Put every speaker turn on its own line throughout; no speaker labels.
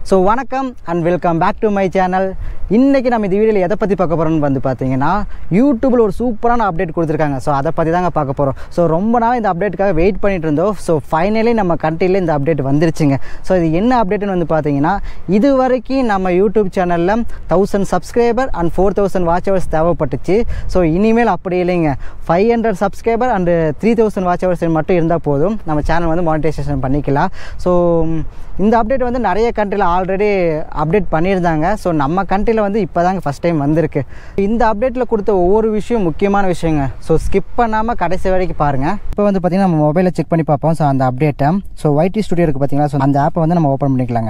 so வணக்கம் and welcome back to my channel இன்றைக்கி நம்ம இந்த வீடியோவில் எதை பற்றி பார்க்க போகிறோம்னு வந்து பார்த்தீங்கன்னா யூடியூப்பில் ஒரு சூப்பரான அப்டேட் கொடுத்துருக்காங்க ஸோ அதை பற்றி தாங்க பார்க்க போகிறோம் ஸோ ரொம்ப நாள் இந்த அப்டேட்டுக்காக வெயிட் பண்ணிட்டு இருந்தோம் ஸோ ஃபைனலி நம்ம கண்ட்ரியில் இந்த அப்டேட் வந்துருச்சுங்க ஸோ இது என்ன அப்டேட்னு வந்து பார்த்தீங்கன்னா இது வரைக்கும் நம்ம யூடியூப் சேனலில் thousand subscriber and four thousand watch hours தேவைப்பட்டுச்சு ஸோ இனிமேல் அப்படி இல்லைங்க five hundred subscriber and three thousand watch hours மட்டும் இருந்தால் போதும் நம்ம சேனல் வந்து மானிட்டைசேஷன் பண்ணிக்கலாம் ஸோ இந்த அப்டேட் வந்து நிறைய கண்ட்ரியில் ஆல்ரெடி அப்டேட் பண்ணியிருந்தாங்க ஸோ நம்ம கண்ட்ரியில் வந்து இப்போ தாங்க ஃபஸ்ட் டைம் வந்திருக்கு இந்த அப்டேட்டில் கொடுத்த ஒவ்வொரு விஷயம் முக்கியமான விஷயங்க ஸோ ஸ்கிப் பண்ணாமல் கடைசி வரைக்கும் பாருங்கள் இப்போ வந்து பார்த்திங்கன்னா நம்ம மொபைலில் செக் பண்ணி பார்ப்போம் ஸோ அந்த அப்டேட்டை ஸோ ஒய்டி ஸ்டுடியோ இருக்குது பார்த்தீங்களா ஸோ அந்த ஆப்பை வந்து நம்ம ஓப்பன் பண்ணிக்கலாங்க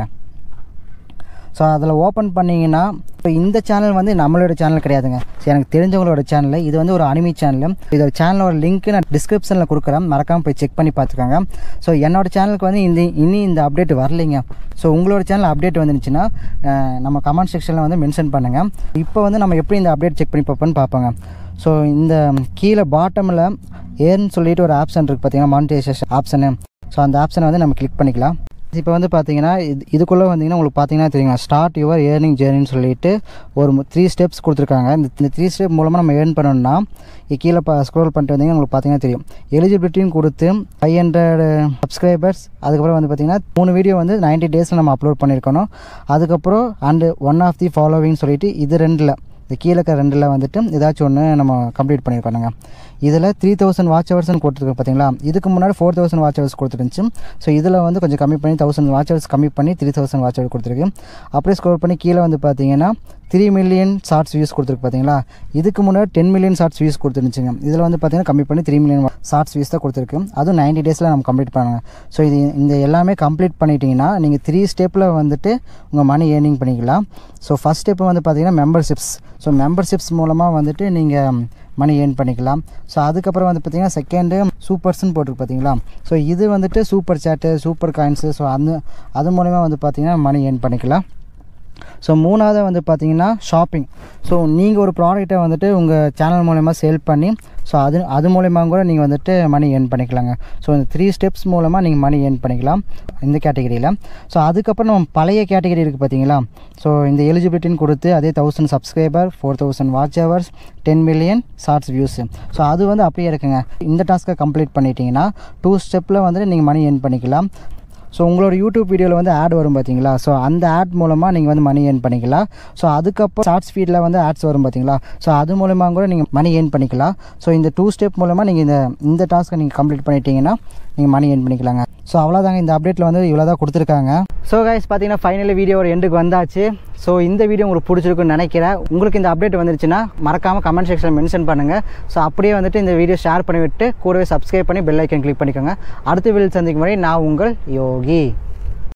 ஸோ அதில் ஓப்பன் பண்ணிங்கன்னா இப்போ இந்த சேனல் வந்து நம்மளோட சேனல் கிடையாதுங்க ஸோ எனக்கு தெரிஞ்சவங்களோட சேனல் இது வந்து ஒரு அனிமி சேனல் இதோட சேனலோட லிங்க் நான் டிஸ்கிரிப்ஷனில் கொடுக்குறேன் மறக்காமல் போய் செக் பண்ணி பார்த்துக்கோங்க ஸோ என்னோட சேனலுக்கு வந்து இந்த இனி இந்த அப்டேட் வரலைங்க ஸோ உங்களோட சேனல் அப்டேட் வந்துருந்துச்சுன்னா அஹ், நம்ம கமெண்ட் செக்ஷனில் வந்து மென்ஷன் பண்ணுங்கள் இப்போ வந்து நம்ம எப்படி இந்த அப்டேட் செக் பண்ணி பார்ப்போம்னு பார்ப்போங்க ஸோ இந்த கீழே பாட்டமில் ஏர்னு சொல்லிட்டு ஒரு ஆப்ஷன் இருக்குது பார்த்தீங்கன்னா மானிட்டைசேஷன் ஆப்ஷனு ஸோ அந்த ஆப்ஷனை வந்து நம்ம கிளிக் பண்ணிக்கலாம் இப்போ வந்து பார்த்தீங்கன்னா இது இதுக்குள்ளே வந்தீங்கன்னா உங்களுக்கு பார்த்தீங்கன்னா தெரியுங்க ஸ்டார்ட் யுவர் ஏர்னிங் ஜேர்னின்னு சொல்லிட்டு ஒரு த்ரீ ஸ்டெப்ஸ் கொடுத்துருக்காங்க இந்த இந்த த்ரீ ஸ்டெப் மூலமாக நம்ம ஏர்ன் பண்ணணும்னா இது கீழே பா ஸ்க்ரோல் பண்ணிட்டு வந்தீங்கன்னா உங்களுக்கு பார்த்தீங்கன்னா தெரியும் எலிஜிபிலிட்டின்னு கொடுத்து ஃபைவ் ஹண்ட்ரட் சப்ஸ்கிரைபர்ஸ் அதுக்கப்புறம் வந்து பார்த்தீங்கன்னா மூணு வீடியோ வந்து 90 டேஸில் நம்ம அப்லோட் பண்ணியிருக்கணும் அதுக்கப்புறம் and one of the following சொல்லிட்டு இது ரெண்டில் இந்த கீழே இருக்க ரெண்டில் வந்துட்டு ஏதாச்சும் ஒன்று நம்ம கம்ப்ளீட் பண்ணியிருக்கோங்க இதில் த்ரீ தௌசண்ட் வாட்ச் ஹவர்ஸ்னு கொடுத்துருக்கு பார்த்தீங்களா இதுக்கு முன்னாடி ஃபோர் தௌசண்ட் வாட்ச் ஹவர்ஸ் கொடுத்துருந்துச்சு ஸோ இதில் வந்து கொஞ்சம் கம்மி பண்ணி தௌசண்ட் வாட்ச் ஹவர்ஸ் கம்மி பண்ணி த்ரீ தௌசண்ட் வாட்ச் ஹவர் கொடுத்துருக்கு அப்படியே ஸ்க்ரோல் பண்ணி கீழே வந்து பார்த்தீங்கன்னா த்ரீ மில்லியன் ஷார்ட்ஸ் வியூஸ் கொடுத்துருக்கு பார்த்தீங்களா இதுக்கு முன்னாடி டென் மில்லியன் ஷார்ட்ஸ் வியூஸ் கொடுத்துருந்துச்சுங்க இதில் வந்து பார்த்தீங்கன்னா கம்மி பண்ணி த்ரீ மில்லியன் ஷார்ட்ஸ் வியூஸ் தான் கொடுத்துருக்கு அதுவும் 90 டேஸில் நம்ம கம்ப்ளீட் பண்ணுங்க ஸோ இது இந்த எல்லாமே கம்ப்ளீட் பண்ணிட்டீங்கன்னா நீங்கள் த்ரீ ஸ்டெப்பில் வந்துட்டு உங்கள் மணி ஏர்னிங் பண்ணிக்கலாம் ஸோ ஃபஸ்ட் ஸ்டெப்பு வந்து பார்த்தீங்கன்னா மெம்பர்ஷிப்ஸ் ஸோ மெம்பர்ஷிப்ஸ் மூலமாக வந்துட்டு நீங்கள் மணி ஏர்ன் பண்ணிக்கலாம் ஸோ அதுக்கப்புறம் வந்து பார்த்தீங்கன்னா செகண்டு சூப்பர்ஸ்னு போட்டிருக்கு பார்த்தீங்களா ஸோ இது வந்துட்டு super chat super coins so அந்த அது மூலயமா வந்து பார்த்தீங்கன்னா மணி ஏர்ன் பண்ணிக்கலாம் ஸோ மூணாவது வந்து பார்த்தீங்கன்னா ஷாப்பிங் ஸோ நீங்கள் ஒரு ப்ராடக்ட்டை வந்துட்டு உங்கள் சேனல் மூலயமா சேல் பண்ணி ஸோ அது அது மூலயமா கூட நீங்கள் வந்துட்டு மணி ஏர்ன் பண்ணிக்கலாங்க ஸோ இந்த த்ரீ ஸ்டெப்ஸ் மூலமாக நீங்கள் மணி ஏர்ன் பண்ணிக்கலாம் இந்த கேட்டகரியில் ஸோ அதுக்கப்புறம் நம்ம பழைய கேட்டகரி இருக்குது பார்த்தீங்களா ஸோ இந்த எலிஜிபிலிட்டின்னு கொடுத்து அதே thousand subscriber four thousand watch hours ten million shorts views so அது வந்து அப்படியே இருக்குங்க இந்த டாஸ்க்கை கம்ப்ளீட் பண்ணிட்டீங்கன்னா டூ ஸ்டெப்பில் வந்துட்டு நீங்கள் மணி ஏர்ன் பண்ணிக்கலாம் ஸோ உங்களோட யூடியூப் வீடியோவில் வந்து ஆட் வரும் பார்த்தீங்களா ஸோ அந்த ஆட் மூலமாக நீங்கள் வந்து மணி ஏர்ன் பண்ணிக்கலாம் ஸோ அதுக்கப்புறம் ஷார்ட்ஸ் ஃபீடில் வந்து ஆட்ஸ் வரும் பார்த்தீங்களா ஸோ அது மூலமாக கூட நீங்கள் மணி ஏர்ன் பண்ணிக்கலாம் ஸோ இந்த டூ ஸ்டெப் மூலமாக நீங்கள் இந்த இந்த டாஸ்க்கை நீங்கள் கம்ப்ளீட் பண்ணிட்டீங்கன்னா நீங்கள் மணி ஏர்ன் பண்ணிக்கலாங்க ஸோ அவ்வளோதாங்க இந்த அப்டேட்டில் வந்து இவ்வளோ தான் கொடுத்துருக்காங்க ஸோ கைஸ் பார்த்தீங்கன்னா ஃபைனலி வீடியோ ஒரு எண்டுக்கு வந்தாச்சு ஸோ இந்த வீடியோ உங்களுக்கு பிடிச்சிருக்குன்னு நினைக்கிறேன் உங்களுக்கு இந்த அப்டேட் வந்துருச்சுன்னா மறக்காமல் கமெண்ட் செக்ஷனில் மென்ஷன் பண்ணுங்கள் ஸோ அப்படியே வந்துட்டு இந்த வீடியோ ஷேர் பண்ணிவிட்டு கூடவே சப்ஸ்கிரைப் பண்ணி பெல் ஐக்கன் கிளிக் பண்ணிக்கோங்க அடுத்த வீடியோ சந்திக்கும் முறை நான் உங்கள் யோகி